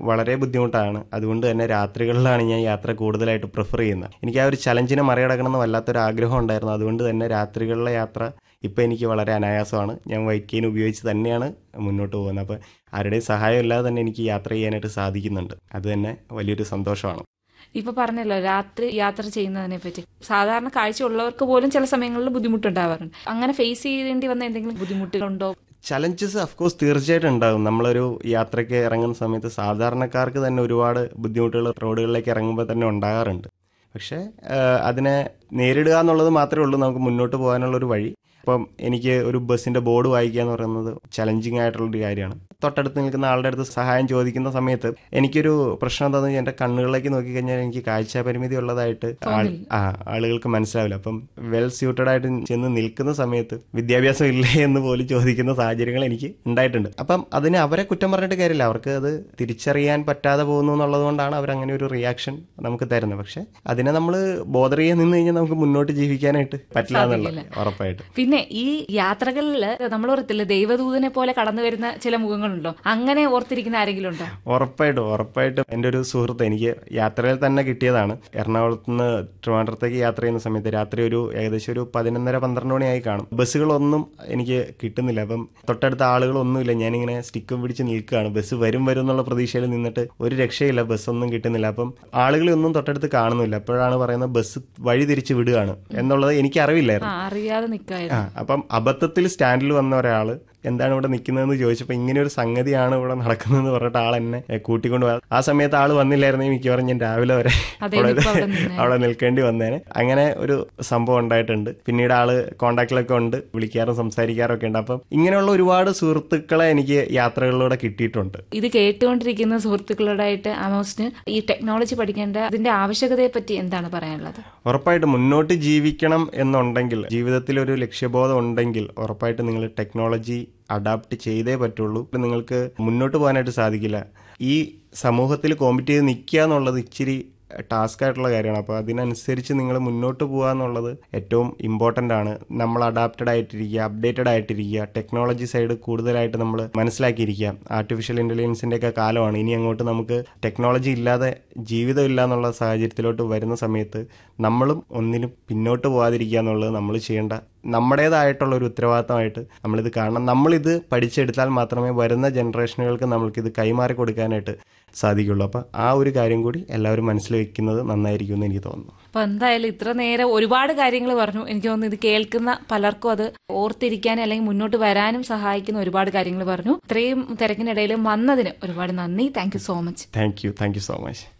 വളരെ ബുദ്ധിമുട്ടാണ് അതുകൊണ്ട് തന്നെ രാത്രികളിലാണ് ഞാൻ യാത്ര കൂടുതലായിട്ട് പ്രിഫർ ചെയ്യുന്നത് എനിക്ക് ആ ഒരു ചലഞ്ചിനെ മറികടക്കണമെന്ന് വല്ലാത്തൊരു ആഗ്രഹം ഉണ്ടായിരുന്നു അതുകൊണ്ട് തന്നെ രാത്രികളിലെ യാത്ര ഇപ്പോൾ എനിക്ക് വളരെ അനായാസമാണ് ഞാൻ വൈറ്റ് കെയിൻ ഉപയോഗിച്ച് തന്നെയാണ് മുന്നോട്ട് പോകുന്നത് അപ്പോൾ ആരുടെയും സഹായം ഇല്ലാതെ തന്നെ എനിക്ക് യാത്ര ചെയ്യാനായിട്ട് സാധിക്കുന്നുണ്ട് അത് തന്നെ വലിയൊരു സന്തോഷമാണ് ഇപ്പൊ പറഞ്ഞല്ലോ രാത്രി യാത്ര ചെയ്യുന്നതിനെ പറ്റി സാധാരണ കാഴ്ചയുള്ളവർക്ക് പോലും ചില സമയങ്ങളിൽ ബുദ്ധിമുട്ടുണ്ടാവാറുണ്ട് അങ്ങനെ ഫേസ് ചെയ്യേണ്ടി വന്ന എന്തെങ്കിലും ബുദ്ധിമുട്ടുകളുണ്ടോ ചലഞ്ചസ് അഫ്കോഴ്സ് തീർച്ചയായിട്ടും ഉണ്ടാകും നമ്മളൊരു യാത്രയ്ക്ക് ഇറങ്ങുന്ന സമയത്ത് സാധാരണക്കാർക്ക് തന്നെ ഒരുപാട് ബുദ്ധിമുട്ടുകൾ റോഡുകളിലേക്ക് ഇറങ്ങുമ്പോൾ തന്നെ ഉണ്ടാകാറുണ്ട് പക്ഷേ ആഹ്, അതിനെ നേരിടുക എന്നുള്ളത് മാത്രമേ ഉള്ളൂ നമുക്ക് മുന്നോട്ട് പോകാനുള്ള ഒരു വഴി ഇപ്പം എനിക്ക് ഒരു ബസ്സിന്റെ ബോർഡ് വായിക്കുക എന്ന് പറയുന്നത് ചലഞ്ചിങ് ആയിട്ടുള്ളൊരു കാര്യമാണ് തൊട്ടടുത്ത് നിൽക്കുന്ന ആളുടെ അടുത്ത് സഹായം ചോദിക്കുന്ന സമയത്ത് എനിക്കൊരു പ്രശ്നം എന്താണെന്ന് വെച്ചാൽ എൻ്റെ കണ്ണുകളിലേക്ക് നോക്കിക്കഴിഞ്ഞാൽ എനിക്ക് കാഴ്ച പരിമിതി ഉള്ളതായിട്ട് ആൾ- ആ ആളുകൾക്ക് മനസ്സിലാവില്ല അപ്പം വെൽ സ്യൂട്ടഡ് ആയിട്ട് ചെന്ന് നിൽക്കുന്ന സമയത്ത് വിദ്യാഭ്യാസം ഇല്ലേ എന്ന് പോലും ചോദിക്കുന്ന സാഹചര്യങ്ങൾ എനിക്ക് ഉണ്ടായിട്ടുണ്ട് അപ്പം അതിന് അവരെ കുറ്റം പറഞ്ഞിട്ട് കാര്യമില്ല അവർക്ക് അത് തിരിച്ചറിയാൻ പറ്റാതെ പോകുന്നു എന്നുള്ളത് കൊണ്ടാണ് അവർ അങ്ങനെ ഒരു റിയാക്ഷൻ നമുക്ക് തരുന്നത് പക്ഷെ അതിനെ നമ്മൾ ബോധർ ചെയ്യാൻ നിന്ന് കഴിഞ്ഞാൽ നമുക്ക് മുന്നോട്ട് ജീവിക്കാനായിട്ട് പറ്റില്ല എന്നുള്ളത് ഉറപ്പായിട്ടും പിന്നെ ഈ യാത്രകളിൽ നമ്മൾ ഓർത്തില്ല ദൈവദൂതനെ പോലെ കടന്നു വരുന്ന ചില മുഖങ്ങളുണ്ടോ അങ്ങനെ ഓർത്തിരിക്കുന്ന ആരെങ്കിലും ഉണ്ടോ ഉറപ്പായിട്ടും ഉറപ്പായിട്ടും എൻ്റെ ഒരു സുഹൃത്ത് എനിക്ക് യാത്രയിൽ തന്നെ കിട്ടിയതാണ് എറണാകുളത്ത് നിന്ന് ട്രിവാൻഡ്രത്തേക്ക് യാത്ര ചെയ്യുന്ന സമയത്ത് രാത്രി ഒരു ഏകദേശം ഒരു പതിനൊന്നര പന്ത്രണ്ട് മണിയായി കാണും ബസ്സുകളൊന്നും എനിക്ക് കിട്ടുന്നില്ല അപ്പം തൊട്ടടുത്ത ആളുകളൊന്നുമില്ല ഞാനിങ്ങനെ സ്റ്റിക്കും പിടിച്ച് നിൽക്കുകയാണ് ബസ് വരും വരും എന്നുള്ള പ്രതീക്ഷയിൽ നിന്നിട്ട് ഒരു രക്ഷയില്ല ബസ്സൊന്നും കിട്ടുന്നില്ല അപ്പം ആളുകളൊന്നും തൊട്ടടുത്ത് കാണുന്നില്ല അപ്പോഴാണ് പറയുന്നത് ബസ് വഴി തിരിച്ച് വിടുകയാണ് എന്നുള്ളത് എനിക്ക് അറിവില്ലായിരുന്നു ആ അറിയാതെ നിൽക്കായിരുന്നു ആ അപ്പം അബദ്ധത്തിൽ സ്റ്റാൻഡിൽ വന്ന ഒരാള് എന്താണ് ഇവിടെ നിൽക്കുന്നതെന്ന് ചോദിച്ചപ്പോൾ ഇങ്ങനെ ഒരു സംഗതിയാണ് ഇവിടെ നടക്കുന്നതെന്ന് പറഞ്ഞിട്ട് ആൾ എന്നെ എ, കൂട്ടിക്കൊണ്ട് പോകാം ആ സമയത്ത് ആൾ വന്നില്ലായിരുന്നെങ്കിൽ മിക്കവാറും ഞാൻ രാവിലെ വരെ അതെ, അവിടെ ഇപ്പൊ അവിടെ നിന്നേനെ. അവിടെ നിൽക്കേണ്ടി വന്നേനെ അങ്ങനെ ഒരു സംഭവം ഉണ്ടായിട്ടുണ്ട് പിന്നീട് ആള് കോണ്ടാക്റ്റിലൊക്കെ ഉണ്ട് വിളിക്കാറും സംസാരിക്കാറും ഒക്കെ ഉണ്ട് അപ്പം ഇങ്ങനെയുള്ള ഒരുപാട് സുഹൃത്തുക്കളെ എനിക്ക് യാത്രകളിലൂടെ കിട്ടിയിട്ടുണ്ട് ഇത് കേട്ടുകൊണ്ടിരിക്കുന്ന സുഹൃത്തുക്കളോടായിട്ട് ആമോസിന് ഈ ടെക്നോളജി പഠിക്കേണ്ട അതിന്റെ ആവശ്യകതയെ പറ്റി എന്താണ് പറയാനുള്ളത് ഉറപ്പായിട്ടും മുന്നോട്ട് ജീവിക്കണം എന്നുണ്ടെങ്കിൽ ജീവിതത്തിൽ ഒരു ലക്ഷ്യബോധം ഉണ്ടെങ്കിൽ ഉറപ്പായിട്ടും നിങ്ങൾ ടെക്നോളജി അഡാപ്റ്റ് ചെയ്തേ പറ്റുള്ളൂ നിങ്ങൾക്ക് മുന്നോട്ട് പോകാനായിട്ട് സാധിക്കില്ല ഈ സമൂഹത്തിൽ കോമ്പറ്റ് ചെയ്ത് നിൽക്കുക എന്നുള്ളത് ഇച്ചിരി ടാസ്ക് ആയിട്ടുള്ള കാര്യമാണ് അപ്പോൾ അതിനനുസരിച്ച് നിങ്ങൾ മുന്നോട്ട് പോകുക എന്നുള്ളത് ഏറ്റവും ഇമ്പോർട്ടൻ്റ് ആണ് നമ്മൾ അഡാപ്റ്റഡ് ആയിട്ടിരിക്കുക അപ്ഡേറ്റഡ് ആയിട്ടിരിക്കുക ടെക്നോളജി സൈഡ് കൂടുതലായിട്ട് നമ്മൾ മനസ്സിലാക്കിയിരിക്കുക ആർട്ടിഫിഷ്യൽ ഇൻ്റലിജൻസിൻ്റെ ഒക്കെ കാലമാണ് ഇനി അങ്ങോട്ട് നമുക്ക് ടെക്നോളജി ഇല്ലാതെ ജീവിതം ഇല്ല എന്നുള്ള സാഹചര്യത്തിലോട്ട് വരുന്ന സമയത്ത് നമ്മളും ഒന്നിനും പിന്നോട്ട് പോകാതിരിക്കുക എന്നുള്ളത് നമ്മൾ ചെയ്യേണ്ട നമ്മുടേതായിട്ടുള്ള ഒരു ഉത്തരവാദിത്തമായിട്ട് നമ്മളിത് കാണണം നമ്മളിത് പഠിച്ചെടുത്താൽ മാത്രമേ വരുന്ന ജനറേഷനുകൾക്ക് നമ്മൾക്കിത് കൈമാറി കൊടുക്കാനായിട്ട് സാധിക്കുള്ളൂ അപ്പം ആ ഒരു കാര്യം കൂടി എല്ലാവരും മനസ്സിൽ വെക്കുന്നത് നന്നായിരിക്കും എന്ന് എനിക്ക് തോന്നുന്നു അപ്പൊ എന്തായാലും ഇത്ര നേരം ഒരുപാട് കാര്യങ്ങൾ പറഞ്ഞു എനിക്ക് തോന്നുന്നു ഇത് കേൾക്കുന്ന പലർക്കും അത് ഓർത്തിരിക്കാനും അല്ലെങ്കിൽ മുന്നോട്ട് വരാനും സഹായിക്കുന്ന ഒരുപാട് കാര്യങ്ങൾ പറഞ്ഞു ഇത്രയും തിരക്കിനിടയിൽ വന്നതിന് ഒരുപാട് നന്ദി thank so much thank you thank you so much